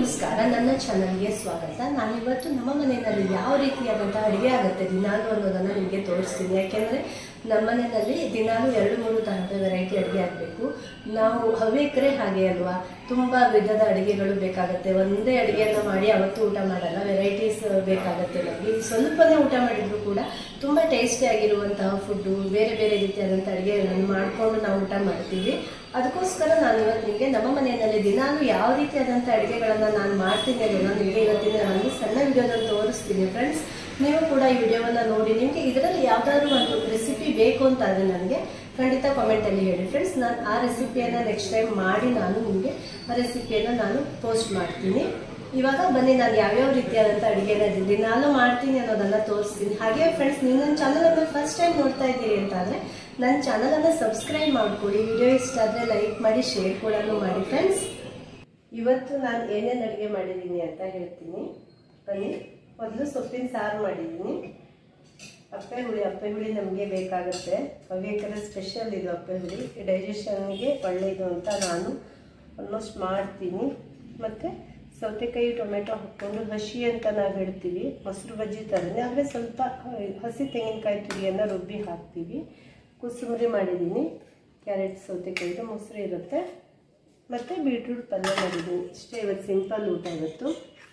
ನಮಸ್ಕಾರ ನನ್ನ ಚಾನಲ್ಗೆ ಸ್ವಾಗತ ನಾನಿವತ್ತು ನಮ್ಮ ಮನೆಯಲ್ಲಿ ಯಾವ ರೀತಿಯಾದಂತಹ ಅಡುಗೆ ಆಗುತ್ತೆ ದಿನಾಲು ಅನ್ನೋದನ್ನು ನಿಮಗೆ ತೋರಿಸ್ತೀನಿ ಯಾಕೆಂದರೆ ನಮ್ಮ ಮನೆಯಲ್ಲಿ ದಿನಾಲು ಎರಡು ಮೂರು ತರಹದ ವೆರೈಟಿ ಅಡುಗೆ ಆಗಬೇಕು ನಾವು ಹವ್ಯಕರೇ ಹಾಗೆ ಅಲ್ವಾ ತುಂಬ ವಿಧದ ಅಡುಗೆಗಳು ಬೇಕಾಗುತ್ತೆ ಒಂದೇ ಅಡುಗೆಯನ್ನು ಮಾಡಿ ಅವತ್ತು ಊಟ ಮಾಡಲ್ಲ ವೆರೈಟೀಸ್ ಬೇಕಾಗುತ್ತೆ ನಮಗೆ ಸ್ವಲ್ಪನೇ ಊಟ ಮಾಡಿದ್ರು ಕೂಡ ತುಂಬ ಟೇಸ್ಟಿ ಆಗಿರುವಂತಹ ಫುಡ್ಡು ಬೇರೆ ಬೇರೆ ರೀತಿಯಾದಂಥ ಅಡುಗೆಗಳನ್ನು ಮಾಡಿಕೊಂಡು ನಾವು ಊಟ ಮಾಡ್ತೀವಿ ಅದಕ್ಕೋಸ್ಕರ ನಾನು ಇವತ್ತು ನಿಮಗೆ ನಮ್ಮ ಮನೆಯಲ್ಲಿ ದಿನಾಲು ಯಾವ ರೀತಿಯಾದಂಥ ಅಡುಗೆಗಳನ್ನು ನಾನು ಮಾಡ್ತೀನಿ ಅದನ್ನು ನಿಮಗೆ ಇವತ್ತಿನ ಒಂದು ಸಣ್ಣ ವಿಡಿಯೋದಲ್ಲಿ ತೋರಿಸ್ತೀನಿ ಫ್ರೆಂಡ್ಸ್ ನೀವು ಕೂಡ ಈ ವಿಡಿಯೋವನ್ನು ನೋಡಿ ನಿಮಗೆ ಇದರಲ್ಲಿ ಯಾವುದಾದ್ರೂ ಒಂದು ರೆಸಿಪಿ ಬೇಕು ಅಂತ ಆದರೆ ನನಗೆ ಖಂಡಿತ ಕಾಮೆಂಟಲ್ಲಿ ಹೇಳಿ ಫ್ರೆಂಡ್ಸ್ ನಾನು ಆ ರೆಸಿಪಿಯನ್ನು ನೆಕ್ಸ್ಟ್ ಟೈಮ್ ಮಾಡಿ ನಾನು ನಿಮಗೆ ಆ ರೆಸಿಪಿಯನ್ನು ನಾನು ಪೋಸ್ಟ್ ಮಾಡ್ತೀನಿ ಇವಾಗ ಬನ್ನಿ ನಾನು ಯಾವ್ಯಾವ ರೀತಿಯಾದಂಥ ಅಡುಗೆನ ದಿನಾಲು ಮಾಡ್ತೀನಿ ಅನ್ನೋದನ್ನ ತೋರಿಸ್ತೀನಿ ಹಾಗೆ ಫ್ರೆಂಡ್ಸ್ ನೀವು ನನ್ನ ಚಾನಲನ್ನು ಫಸ್ಟ್ ಟೈಮ್ ನೋಡ್ತಾ ಇದ್ದೀರಿ ಅಂತಾದರೆ ನನ್ನ ಚಾನಲನ್ನು ಸಬ್ಸ್ಕ್ರೈಬ್ ಮಾಡ್ಕೊಳ್ಳಿ ವಿಡಿಯೋ ಇಷ್ಟ ಆದರೆ ಲೈಕ್ ಮಾಡಿ ಶೇರ್ ಕೂಡ ಮಾಡಿ ಫ್ರೆಂಡ್ಸ್ ಇವತ್ತು ನಾನು ಏನೇನು ಅಡುಗೆ ಮಾಡಿದ್ದೀನಿ ಅಂತ ಹೇಳ್ತೀನಿ ಬನ್ನಿ ಮೊದಲು ಸೊಪ್ಪಿನ ಸಾರು ಮಾಡಿದ್ದೀನಿ ಅಪ್ಪೆ ಹುಳಿ ಅಪ್ಪೆ ಹುಳಿ ನಮಗೆ ಬೇಕಾಗುತ್ತೆ ಹವ್ಯಕರ ಸ್ಪೆಷಲ್ ಇದು ಅಪ್ಪೆ ಹುಳಿ ಡೈಜೆಷನ್ಗೆ ಒಳ್ಳೆಯದು ಅಂತ ನಾನು ಆಲ್ಮೋಸ್ಟ್ ಮಾಡ್ತೀನಿ ಮತ್ತು ಸೌತೆಕಾಯಿ ಟೊಮೆಟೊ ಹಾಕ್ಕೊಂಡು ಹಸಿ ಅಂತ ನಾವು ಹೇಳ್ತೀವಿ ಮೊಸರು ಬಜ್ಜಿ ಥರನೇ ಆದರೆ ಸ್ವಲ್ಪ ಹಸಿ ತೆಂಗಿನಕಾಯಿ ತುರಿಯನ್ನು ರುಬ್ಬಿ ಹಾಕ್ತೀವಿ ಕುಸುಮರಿ ಮಾಡಿದ್ದೀನಿ ಕ್ಯಾರೆಟ್ ಸೌತೆಕಾಯಿದು ಮೊಸರು ಇರುತ್ತೆ ಮತ್ತು ಬೀಟ್ರೂಟ್ ಪಲ್ಯ ಮಾಡಿದ್ದೀನಿ ಇಷ್ಟೇ ಇವತ್ತು ಸಿಂಪಲ್ ಊಟ ಇವತ್ತು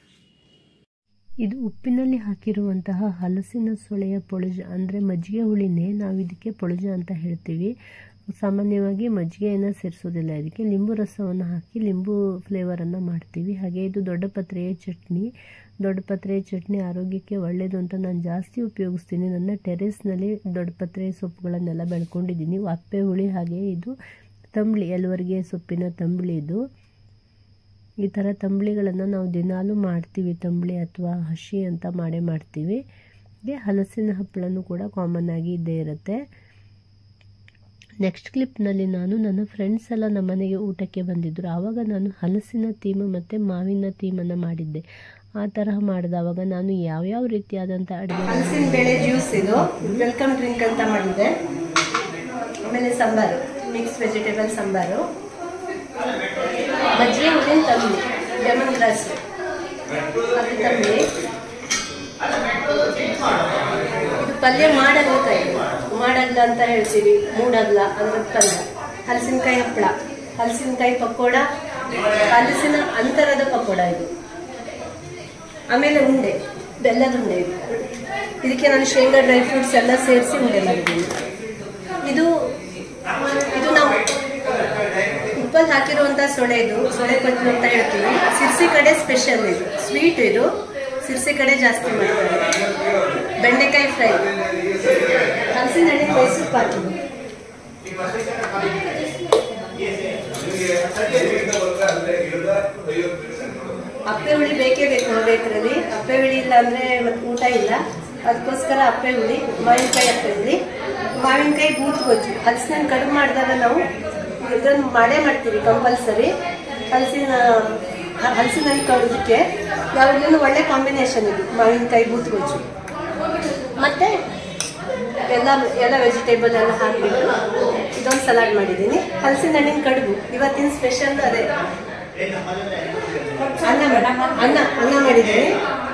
ಇದು ಉಪ್ಪಿನಲ್ಲಿ ಹಾಕಿರುವಂತಹ ಹಲಸಿನ ಸೊಳೆಯ ಪೊಳಜ ಅಂದರೆ ಮಜ್ಜಿಗೆ ಹುಳಿನೇ ನಾವು ಇದಕ್ಕೆ ಪೊಳಜ ಅಂತ ಹೇಳ್ತೀವಿ ಸಾಮಾನ್ಯವಾಗಿ ಮಜ್ಜಿಗೆಯನ್ನು ಸೇರಿಸೋದಿಲ್ಲ ಇದಕ್ಕೆ ಲಿಂಬು ರಸವನ್ನು ಹಾಕಿ ಲಿಂಬು ಫ್ಲೇವರನ್ನು ಮಾಡ್ತೀವಿ ಹಾಗೆ ಇದು ದೊಡ್ಡ ಪತ್ರೆಯ ಚಟ್ನಿ ದೊಡ್ಡ ಪತ್ರೆಯ ಚಟ್ನಿ ಆರೋಗ್ಯಕ್ಕೆ ಒಳ್ಳೆಯದು ಅಂತ ನಾನು ಜಾಸ್ತಿ ಉಪಯೋಗಿಸ್ತೀನಿ ನನ್ನ ಟೆರೆಸ್ನಲ್ಲಿ ದೊಡ್ಡ ಪತ್ರೆ ಸೊಪ್ಪುಗಳನ್ನೆಲ್ಲ ಬೆಳ್ಕೊಂಡಿದ್ದೀನಿ ಅಪ್ಪೆ ಹುಳಿ ಹಾಗೆ ಇದು ತಂಬಳಿ ಎಲ್ವರ್ಗೆ ಸೊಪ್ಪಿನ ತಂಬಳಿ ಇದು ಈ ಥರ ತಂಬಳಿಗಳನ್ನು ನಾವು ದಿನಾಲೂ ಮಾಡ್ತೀವಿ ತಂಬಳಿ ಅಥವಾ ಹಸಿ ಅಂತ ಮಾಡೇ ಮಾಡ್ತೀವಿ ಹಾಗೆ ಹಲಸಿನ ಹಪ್ಪಳನೂ ಕೂಡ ಕಾಮನ್ ಆಗಿ ಇದ್ದೇ ಇರುತ್ತೆ ನೆಕ್ಸ್ಟ್ ಕ್ಲಿಪ್ನಲ್ಲಿ ನಾನು ನನ್ನ ಫ್ರೆಂಡ್ಸ್ ಎಲ್ಲ ನಮ್ಮ ಮನೆಗೆ ಊಟಕ್ಕೆ ಬಂದಿದ್ದರು ಆವಾಗ ನಾನು ಹಲಸಿನ ತೀಮ ಮತ್ತು ಮಾವಿನ ತೀಮನ್ನು ಮಾಡಿದ್ದೆ ಆ ತರಹ ಮಾಡಿದವಾಗ ನಾನು ಯಾವ್ಯಾವ ರೀತಿಯಾದಂಥ ಅಡುಗೆ ಹಲಸಿನ ಬೇಳೆ ಜ್ಯೂಸ್ ಇದು ವೆಲ್ಕಮ್ ಡ್ರಿಂಕ್ ಅಂತ ಮಾಡಿದೆ ಆಮೇಲೆ ಸಾಂಬಾರು ಮಿಕ್ಸ್ ವೆಜಿಟೇಬಲ್ ಸಾಂಬಾರು ಮಜ್ಜಿಗೆ ಹುಳಿನ ತಂಬಳಿ ಲೆಮನ್ ಗ್ರಾಸ್ ಅದು ತಂಬಳಿ ಇದು ಪಲ್ಯ ಮಾಡಗ್ಲಕಾಯಿ ಮಾಡಗ್ಲ ಅಂತ ಹೇಳ್ತೀವಿ ಮೂಡಗ್ಲ ಅಂದ್ರೆ ಪಲ್ಯ ಹಲಸಿನಕಾಯಿ ಹಪ್ಪಳ ಹಲಸಿನಕಾಯಿ ಪಕೋಡ ಹಲಸಿನ ಅಂತರದ ಪಕೋಡ ಇದು ಆಮೇಲೆ ಉಂಡೆ ಬೆಲ್ಲದ ಉಂಡೆ ಇದು ಇದಕ್ಕೆ ನಾನು ಶೇಂಗಾ ಡ್ರೈ ಫ್ರೂಟ್ಸ್ ಎಲ್ಲ ಸೇರಿಸಿ ಉಂಡೆ ಮಾಡಿದ್ದೀನಿ ಇದು ಇದು ನಾವು ಉಪ್ಪಲ್ಲಿ ಹಾಕಿರುವಂಥ ಸೊಳೆ ಇದು ಸೊಳೆ ಕೊಚ್ಚಲು ಅಂತ ಹೇಳ್ತೀವಿ ಸಿರ್ಸಿ ಕಡೆ ಸ್ಪೆಷಲ್ ಇದು ಸ್ವೀಟ್ ಇದು ಸಿರ್ಸಿ ಕಡೆ ಜಾಸ್ತಿ ಮಾಡ್ತಾರೆ ಬೆಂಡೆಕಾಯಿ ಫ್ರೈ ಹಲಸಿನ ಹಣ್ಣೆ ಮೈಸೂರು ಪಾಕ್ ಇದು ಅಪ್ಪೆ ಹುಳಿ ಬೇಕೇ ಬೇಕು ಬೇಕರಲ್ಲಿ ಅಪ್ಪೆ ಹುಳಿ ಇಲ್ಲ ಅಂದರೆ ಮತ್ತೆ ಊಟ ಇಲ್ಲ ಅದಕ್ಕೋಸ್ಕರ ಅಪ್ಪೆ ಹುಳಿ ಮಾವಿನಕಾಯಿ ಅಪ್ಪೆ ಹುಳಿ ಮಾವಿನಕಾಯಿ ಬೂತ್ ಗೊಜ್ಜು ಹಲಸಿನ ಕಡುಬು ಮಾಡಿದಾಗ ನಾವು ಇದನ್ನು ಮಾಡೇ ಮಾಡ್ತೀವಿ ಕಂಪಲ್ಸರಿ ಹಲಸಿನ ಹಲಸಿನ ಹಣ್ಣು ಕಡುದಕ್ಕೆ ಯಾವಾಗಲೂ ಒಳ್ಳೆ ಕಾಂಬಿನೇಷನ್ ಇದು ಮಾವಿನಕಾಯಿ ಬೂತ್ ಗೊಜ್ಜು ಮತ್ತು ಎಲ್ಲ ಎಲ್ಲ ವೆಜಿಟೇಬಲ್ ಎಲ್ಲ ಹಾಕಿಬಿಟ್ಟು ಇದೊಂದು ಸಲಾಡ್ ಮಾಡಿದ್ದೀನಿ ಹಲಸಿನ ಹಣ್ಣಿನ ಕಡುಬು ಇವತ್ತಿನ ಸ್ಪೆಷಲ್ ಅದೇ ಅನ್ನ ಮಾಡ- ಅನ್ನ ಅನ್ನ ಮಾಡಿದ್ದೀನಿ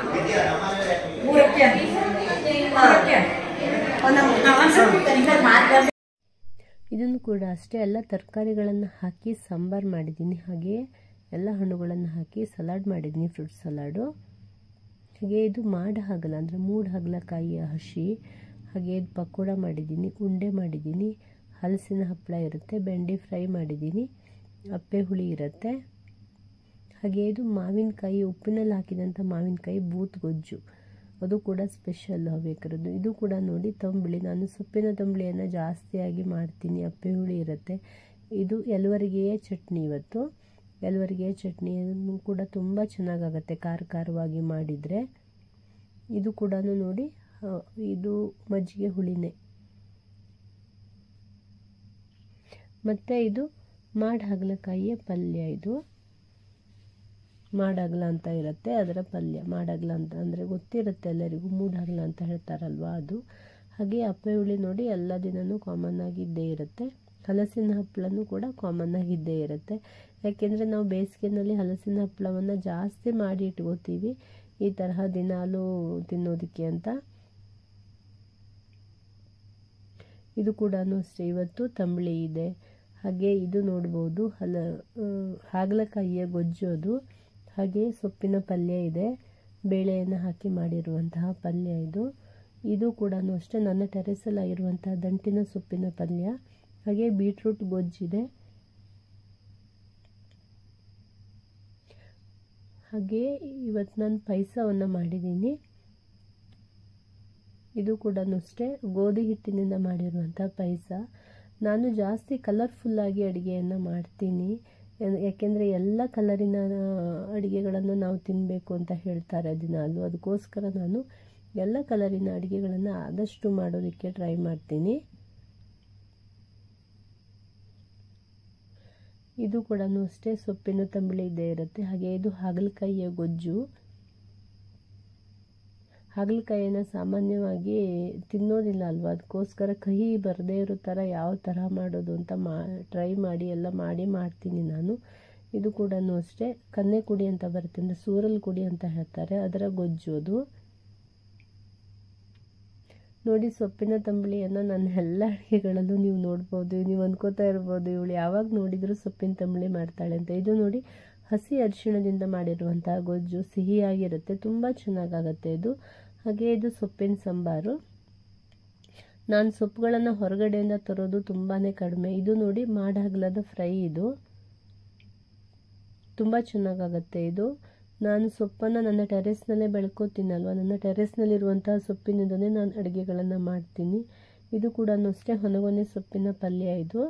ಹಾ. ಅನ್ನ ಇದನ್ನು ಕೂಡ ಅಷ್ಟೇ ಎಲ್ಲ ತರಕಾರಿಗಳನ್ನು ಹಾಕಿ ಸಾಂಬಾರು ಮಾಡಿದ್ದೀನಿ ಹಾಗೆ ಎಲ್ಲ ಹಣ್ಣುಗಳನ್ನು ಹಾಕಿ ಸಲಾಡ್ ಮಾಡಿದ್ದೀನಿ ಫ್ರೂಟ್ ಸಲಾಡು ಹಾಗೆ ಇದು ಮಾಡ ಹಾಗಲ ಅಂದರೆ ಮೂಡ್ ಹಾಗಲಕಾಯಿಯ ಹಸಿ ಹಾಗೆ ಇದು ಪಕೋಡ ಮಾಡಿದ್ದೀನಿ ಉಂಡೆ ಮಾಡಿದ್ದೀನಿ ಹಲಸಿನ ಹಪ್ಪಳ ಇರುತ್ತೆ ಬೆಂಡೆ ಫ್ರೈ ಮಾಡಿದ್ದೀನಿ ಅಪ್ಪೆ ಹುಳಿ ಇರುತ್ತೆ ಹಾಗೆ ಇದು ಮಾವಿನಕಾಯಿ ಉಪ್ಪಿನಲ್ಲಿ ಹಾಕಿದಂಥ ಮಾವಿನಕಾಯಿ ಬೂತ್ ಗೊಜ್ಜು ಅದು ಕೂಡ ಸ್ಪೆಷಲ್ ಹಬೇಕರದ್ದು ಇದು ಕೂಡ ನೋಡಿ ತಂಬಳಿ ನಾನು ಸೊಪ್ಪಿನ ತಂಬಳಿಯನ್ನು ಜಾಸ್ತಿಯಾಗಿ ಮಾಡ್ತೀನಿ ಅಪ್ಪೆ ಹುಳಿ ಇರುತ್ತೆ ಇದು ಎಲ್ವರಿಗೆಯೇ ಚಟ್ನಿ ಇವತ್ತು ಎಲ್ವರಿಗೆಯ ಚಟ್ನಿಯನ್ನು ಕೂಡ ತುಂಬ ಚೆನ್ನಾಗಾಗತ್ತೆ ಖಾರ ಖಾರವಾಗಿ ಮಾಡಿದರೆ ಇದು ಕೂಡ ನೋಡಿ ಆ, ಇದು ಮಜ್ಜಿಗೆ ಹುಳಿನೇ ಮತ್ತು ಇದು ಮಾಡಿ ಹಾಗಲಕಾಯಿಯ ಪಲ್ಯ ಇದು ಮಾಡಗಲ ಅಂತ ಇರುತ್ತೆ ಅದರ ಪಲ್ಯ ಮಾಡಗಲ ಅಂತ ಅಂದರೆ ಗೊತ್ತಿರುತ್ತೆ ಎಲ್ಲರಿಗೂ ಮೂಡಗಲ ಅಂತ ಹೇಳ್ತಾರಲ್ವ ಅದು ಹಾಗೆ ಅಪ್ಪೆ ಹುಳಿ ನೋಡಿ ಎಲ್ಲ ದಿನವೂ ಕಾಮನ್ ಆಗಿದ್ದೇ ಇರುತ್ತೆ ಹಲಸಿನ ಹಪ್ಪಳನೂ ಕೂಡ ಕಾಮನ್ ಆಗಿದ್ದೇ ಇರುತ್ತೆ ಯಾಕೆಂದರೆ ನಾವು ಬೇಸಿಗೆನಲ್ಲಿ ಹಲಸಿನ ಹಪ್ಪಳವನ್ನು ಜಾಸ್ತಿ ಮಾಡಿ ಇಟ್ಕೋತೀವಿ ಈ ತರಹ ದಿನಾಲೂ ತಿನ್ನೋದಕ್ಕೆ ಅಂತ ಇದು ಕೂಡ ಅಷ್ಟೇ ಇವತ್ತು ತಂಬಳಿ ಇದೆ ಹಾಗೆ ಇದು ನೋಡ್ಬೋದು ಹಲ ಹಾಗಲಕಾಯಿಯ ಗೊಜ್ಜು ಅದು ಹಾಗೆ ಸೊಪ್ಪಿನ ಪಲ್ಯ ಇದೆ ಬೇಳೆಯನ್ನು ಹಾಕಿ ಮಾಡಿರುವಂತಹ ಪಲ್ಯ ಇದು ಇದು ಕೂಡ ಅಷ್ಟೇ ನನ್ನ ಟೆರೆಸಲ್ಲಾಗಿರುವಂತಹ ದಂಟಿನ ಸೊಪ್ಪಿನ ಪಲ್ಯ ಹಾಗೆ ಬೀಟ್ರೂಟ್ ಗೊಜ್ಜಿದೆ ಹಾಗೆ ಇವತ್ತು ನಾನು ಪಾಯಸವನ್ನು ಮಾಡಿದ್ದೀನಿ ಇದು ಕೂಡ ಅಷ್ಟೇ ಗೋಧಿ ಹಿಟ್ಟಿನಿಂದ ಮಾಡಿರುವಂಥ ಪಾಯಸ ನಾನು ಜಾಸ್ತಿ ಕಲರ್ಫುಲ್ಲಾಗಿ ಅಡುಗೆಯನ್ನು ಮಾಡ್ತೀನಿ ಯಾಕೆಂದರೆ ಎಲ್ಲ ಕಲರಿನ ಅಡುಗೆಗಳನ್ನು ನಾವು ತಿನ್ನಬೇಕು ಅಂತ ಹೇಳ್ತಾರೆ ದಿನಾಲು ಅದಕ್ಕೋಸ್ಕರ ನಾನು ಎಲ್ಲ ಕಲರಿನ ಅಡುಗೆಗಳನ್ನು ಆದಷ್ಟು ಮಾಡೋದಕ್ಕೆ ಟ್ರೈ ಮಾಡ್ತೀನಿ ಇದು ಕೂಡ ಅಷ್ಟೇ ಸೊಪ್ಪಿನ ತಂಬಳಿ ಇದ್ದೇ ಇರುತ್ತೆ ಹಾಗೆ ಇದು ಹಾಗಲಕಾಯಿಯ ಗೊಜ್ಜು ಹಾಗಲಕಾಯಿಯನ್ನು ಸಾಮಾನ್ಯವಾಗಿ ತಿನ್ನೋದಿಲ್ಲ ಅಲ್ವಾ ಅದಕ್ಕೋಸ್ಕರ ಕಹಿ ಬರದೇ ಇರೋ ಥರ ಯಾವ ಥರ ಮಾಡೋದು ಅಂತ ಮಾ ಟ್ರೈ ಮಾಡಿ ಎಲ್ಲ ಮಾಡಿ ಮಾಡ್ತೀನಿ ನಾನು ಇದು ಕೂಡ ಅಷ್ಟೇ ಕನ್ನೆ ಕುಡಿ ಅಂತ ಬರುತ್ತೆ ಅಂದರೆ ಸೂರಲ್ ಕುಡಿ ಅಂತ ಹೇಳ್ತಾರೆ ಅದರ ಗೊಜ್ಜು ಅದು ನೋಡಿ ಸೊಪ್ಪಿನ ತಂಬಳಿಯನ್ನು ನನ್ನ ಎಲ್ಲ ಅಡುಗೆಗಳಲ್ಲೂ ನೀವು ನೋಡ್ಬೋದು ನೀವು ಅನ್ಕೋತಾ ಇರ್ಬೋದು ಇವಳು ಯಾವಾಗ ನೋಡಿದರೂ ಸೊಪ್ಪಿನ ತಂಬಳಿ ಮಾಡ್ತಾಳೆ ಅಂತ ಇದು ನೋಡಿ ಹಸಿ ಅರಿಶಿಣದಿಂದ ಮಾಡಿರುವಂತಹ ಗೊಜ್ಜು ಸಿಹಿಯಾಗಿರುತ್ತೆ ತುಂಬ ಚೆನ್ನಾಗಾಗತ್ತೆ ಇದು ಹಾಗೆ ಇದು ಸೊಪ್ಪಿನ ಸಾಂಬಾರು ನಾನು ಸೊಪ್ಪುಗಳನ್ನು ಹೊರಗಡೆಯಿಂದ ತರೋದು ತುಂಬಾ ಕಡಿಮೆ ಇದು ನೋಡಿ ಮಾಡಹಗಲದ ಫ್ರೈ ಇದು ತುಂಬ ಚೆನ್ನಾಗಾಗತ್ತೆ ಇದು ನಾನು ಸೊಪ್ಪನ್ನು ನನ್ನ ಟೆರೆಸ್ನಲ್ಲೇ ಬೆಳ್ಕೋತೀನಲ್ವ ನನ್ನ ಟೆರೆಸ್ನಲ್ಲಿರುವಂತಹ ಸೊಪ್ಪಿನಿಂದಲೇ ನಾನು ಅಡುಗೆಗಳನ್ನು ಮಾಡ್ತೀನಿ ಇದು ಕೂಡ ಅಷ್ಟೇ ಹೊನಗೊನೆ ಸೊಪ್ಪಿನ ಪಲ್ಯ ಇದು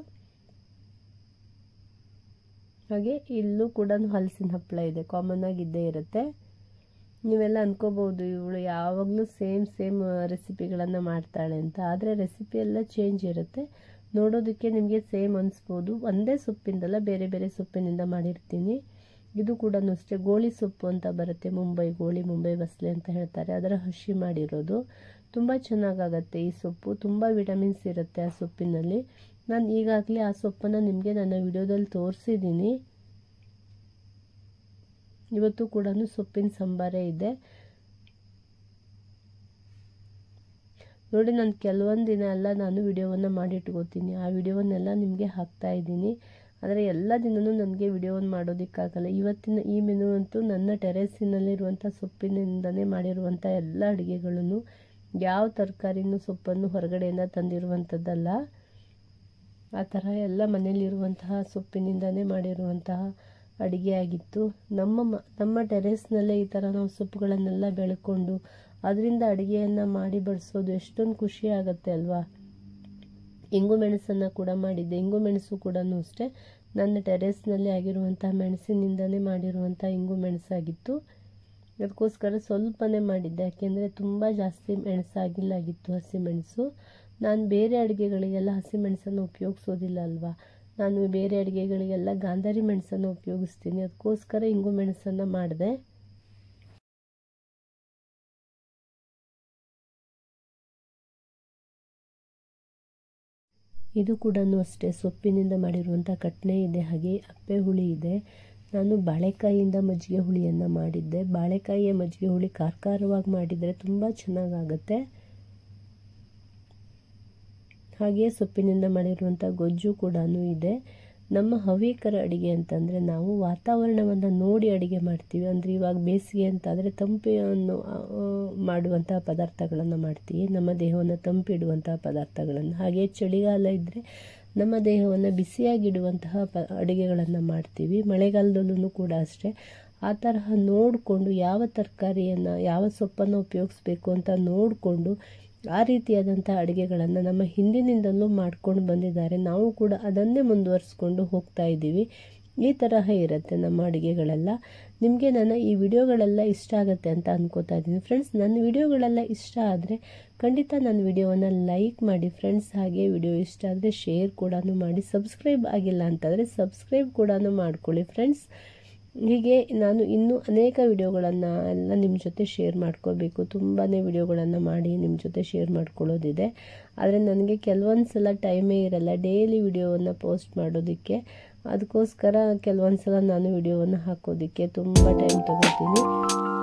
ಹಾಗೆ ಇಲ್ಲೂ ಕೂಡ ಹಲಸಿನ ಹಪ್ಪಳ ಇದೆ ಕಾಮನ್ ಆಗಿ ಇದ್ದೇ ಇರುತ್ತೆ ನೀವೆಲ್ಲ ಅನ್ಕೋಬೋದು ಇವಳು ಯಾವಾಗಲೂ ಸೇಮ್ ಸೇಮ್ ರೆಸಿಪಿಗಳನ್ನು ಮಾಡ್ತಾಳೆ ಅಂತ ಆದರೆ ರೆಸಿಪಿ ಎಲ್ಲ ಚೇಂಜ್ ಇರುತ್ತೆ ನೋಡೋದಕ್ಕೆ ನಿಮಗೆ ಸೇಮ್ ಅನಿಸ್ಬೋದು ಒಂದೇ ಸೊಪ್ಪಿಂದಲ್ಲ ಬೇರೆ ಬೇರೆ ಸೊಪ್ಪಿನಿಂದ ಮಾಡಿರ್ತೀನಿ ಇದು ಕೂಡ ಅಷ್ಟೇ ಗೋಳಿ ಸೊಪ್ಪು ಅಂತ ಬರುತ್ತೆ ಮುಂಬೈ ಗೋಳಿ ಮುಂಬೈ ಬಸ್ಲೆ ಅಂತ ಹೇಳ್ತಾರೆ ಅದರ ಹಸಿ ಮಾಡಿರೋದು ತುಂಬ ಚೆನ್ನಾಗಾಗತ್ತೆ ಈ ಸೊಪ್ಪು ತುಂಬ ವಿಟಮಿನ್ಸ್ ಇರುತ್ತೆ ಆ ಸೊಪ್ಪಿನಲ್ಲಿ ನಾನು ಈಗಾಗಲೇ ಆ ಸೊಪ್ಪನ್ನು ನಿಮಗೆ ನನ್ನ ವಿಡಿಯೋದಲ್ಲಿ ತೋರಿಸಿದ್ದೀನಿ ಇವತ್ತು ಕೂಡ ಸೊಪ್ಪಿನ ಸಾಂಬಾರೇ ಇದೆ ನೋಡಿ ನಾನು ಕೆಲವೊಂದು ದಿನ ಎಲ್ಲ ನಾನು ವಿಡಿಯೋವನ್ನು ಮಾಡಿಟ್ಕೋತೀನಿ ಆ ವಿಡಿಯೋವನ್ನೆಲ್ಲ ನಿಮಗೆ ಹಾಕ್ತಾ ಇದ್ದೀನಿ ಆದರೆ ಎಲ್ಲ ದಿನವೂ ನನಗೆ ವಿಡಿಯೋವನ್ನು ಮಾಡೋದಕ್ಕಾಗಲ್ಲ ಇವತ್ತಿನ ಈ ಮೆನು ಅಂತೂ ನನ್ನ ಟೆರೆಸಿನಲ್ಲಿರುವಂಥ ಸೊಪ್ಪಿನಿಂದನೇ ಮಾಡಿರುವಂಥ ಎಲ್ಲ ಅಡುಗೆಗಳನ್ನು ಯಾವ ತರಕಾರಿನೂ ಸೊಪ್ಪನ್ನು ಹೊರಗಡೆಯಿಂದ ತಂದಿರುವಂಥದ್ದಲ್ಲ ಆ ಥರ ಎಲ್ಲ ಮನೇಲಿರುವಂತಹ ಸೊಪ್ಪಿನಿಂದನೇ ಮಾಡಿರುವಂತಹ ಅಡುಗೆ ಆಗಿತ್ತು ನಮ್ಮ ಮ ನಮ್ಮ ಟೆರೆಸ್ನಲ್ಲೇ ಈ ಥರ ನಾವು ಸೊಪ್ಪುಗಳನ್ನೆಲ್ಲ ಬೆಳ್ಕೊಂಡು ಅದರಿಂದ ಅಡುಗೆಯನ್ನು ಮಾಡಿ ಬಡಿಸೋದು ಎಷ್ಟೊಂದು ಖುಷಿ ಆಗುತ್ತೆ ಅಲ್ವಾ ಇಂಗು ಮೆಣಸನ್ನು ಕೂಡ ಮಾಡಿದ್ದೆ ಇಂಗು ಮೆಣಸು ಕೂಡ ಅಷ್ಟೇ ನನ್ನ ಟೆರೆಸ್ನಲ್ಲಿ ಆಗಿರುವಂಥ ಮೆಣಸಿನಿಂದನೇ ಮಾಡಿರುವಂಥ ಇಂಗು ಮೆಣಸಾಗಿತ್ತು ಅದಕ್ಕೋಸ್ಕರ ಸ್ವಲ್ಪನೇ ಮಾಡಿದ್ದೆ ಯಾಕೆಂದರೆ ತುಂಬ ಜಾಸ್ತಿ ಮೆಣಸಾಗಿಲ್ಲಾಗಿತ್ತು ಹಸಿಮೆಣಸು ನಾನು ಬೇರೆ ಅಡುಗೆಗಳಿಗೆಲ್ಲ ಹಸಿಮೆಣಸನ್ನು ಉಪಯೋಗಿಸೋದಿಲ್ಲ ಅಲ್ವಾ ನಾನು ಬೇರೆ ಅಡುಗೆಗಳಿಗೆಲ್ಲ ಗಾಂಧಾರಿ ಮೆಣಸನ್ನು ಉಪಯೋಗಿಸ್ತೀನಿ ಅದಕ್ಕೋಸ್ಕರ ಇಂಗು ಮೆಣಸನ್ನು ಮಾಡಿದೆ ಇದು ಕೂಡ ಅಷ್ಟೇ ಸೊಪ್ಪಿನಿಂದ ಮಾಡಿರುವಂಥ ಕಟ್ನೆ ಇದೆ ಹಾಗೆ ಅಪ್ಪೆ ಹುಳಿ ಇದೆ ನಾನು ಬಾಳೆಕಾಯಿಯಿಂದ ಮಜ್ಜಿಗೆ ಹುಳಿಯನ್ನು ಮಾಡಿದ್ದೆ ಬಾಳೆಕಾಯಿಯ ಮಜ್ಜಿಗೆ ಹುಳಿ ಖಾರ ಖಾರವಾಗಿ ಮಾಡಿದರೆ ತುಂಬ ಚೆನ್ನಾಗಾಗತ್ತೆ ಹಾಗೆಯೇ ಸೊಪ್ಪಿನಿಂದ ಮಾಡಿರುವಂಥ ಗೊಜ್ಜು ಕೂಡ ಇದೆ ನಮ್ಮ ಹವ್ಯಕರ ಅಡುಗೆ ಅಂತಂದರೆ ನಾವು ವಾತಾವರಣವನ್ನು ನೋಡಿ ಅಡುಗೆ ಮಾಡ್ತೀವಿ ಅಂದರೆ ಇವಾಗ ಬೇಸಿಗೆ ಅಂತಾದರೆ ತಂಪೆಯನ್ನು ಮಾಡುವಂತಹ ಪದಾರ್ಥಗಳನ್ನು ಮಾಡ್ತೀವಿ ನಮ್ಮ ದೇಹವನ್ನು ತಂಪಿಡುವಂತಹ ಪದಾರ್ಥಗಳನ್ನು ಹಾಗೆ ಚಳಿಗಾಲ ಇದ್ದರೆ ನಮ್ಮ ದೇಹವನ್ನು ಬಿಸಿಯಾಗಿಡುವಂತಹ ಪ ಅಡುಗೆಗಳನ್ನು ಮಾಡ್ತೀವಿ ಮಳೆಗಾಲದಲ್ಲೂ ಕೂಡ ಅಷ್ಟೇ ಆ ತರಹ ನೋಡಿಕೊಂಡು ಯಾವ ತರಕಾರಿಯನ್ನು ಯಾವ ಸೊಪ್ಪನ್ನು ಉಪಯೋಗಿಸ್ಬೇಕು ಅಂತ ನೋಡಿಕೊಂಡು ಆ ರೀತಿಯಾದಂಥ ಅಡುಗೆಗಳನ್ನು ನಮ್ಮ ಹಿಂದಿನಿಂದಲೂ ಮಾಡ್ಕೊಂಡು ಬಂದಿದ್ದಾರೆ ನಾವು ಕೂಡ ಅದನ್ನೇ ಮುಂದುವರಿಸ್ಕೊಂಡು ಹೋಗ್ತಾ ಇದ್ದೀವಿ ಈ ತರಹ ಇರುತ್ತೆ ನಮ್ಮ ಅಡುಗೆಗಳೆಲ್ಲ ನಿಮಗೆ ನನ್ನ ಈ ವಿಡಿಯೋಗಳೆಲ್ಲ ಇಷ್ಟ ಆಗುತ್ತೆ ಅಂತ ಅನ್ಕೋತಾ ಇದ್ದೀನಿ ಫ್ರೆಂಡ್ಸ್ ನನ್ನ ವಿಡಿಯೋಗಳೆಲ್ಲ ಇಷ್ಟ ಆದರೆ ಖಂಡಿತ ನನ್ನ ವಿಡಿಯೋವನ್ನು ಲೈಕ್ ಮಾಡಿ ಫ್ರೆಂಡ್ಸ್ ಹಾಗೆ ವಿಡಿಯೋ ಇಷ್ಟ ಆದರೆ ಶೇರ್ ಕೂಡ ಮಾಡಿ ಸಬ್ಸ್ಕ್ರೈಬ್ ಆಗಿಲ್ಲ ಅಂತಂದರೆ ಸಬ್ಸ್ಕ್ರೈಬ್ ಕೂಡ ಮಾಡ್ಕೊಳ್ಳಿ ಫ್ರೆಂಡ್ಸ್ ಹೀಗೆ ನಾನು ಇನ್ನೂ ಅನೇಕ ವಿಡಿಯೋಗಳನ್ನು ಎಲ್ಲ ನಿಮ್ಮ ಜೊತೆ ಶೇರ್ ಮಾಡ್ಕೋಬೇಕು ತುಂಬಾ ವಿಡಿಯೋಗಳನ್ನು ಮಾಡಿ ನಿಮ್ಮ ಜೊತೆ ಶೇರ್ ಮಾಡ್ಕೊಳ್ಳೋದಿದೆ ಆದರೆ ನನಗೆ ಕೆಲವೊಂದು ಸಲ ಟೈಮೇ ಇರಲ್ಲ ಡೈಲಿ ವಿಡಿಯೋವನ್ನು ಪೋಸ್ಟ್ ಮಾಡೋದಕ್ಕೆ ಅದಕ್ಕೋಸ್ಕರ ಕೆಲವೊಂದು ಸಲ ನಾನು ವಿಡಿಯೋವನ್ನು ಹಾಕೋದಕ್ಕೆ ತುಂಬ ಟೈಮ್ ತೊಗೋತೀನಿ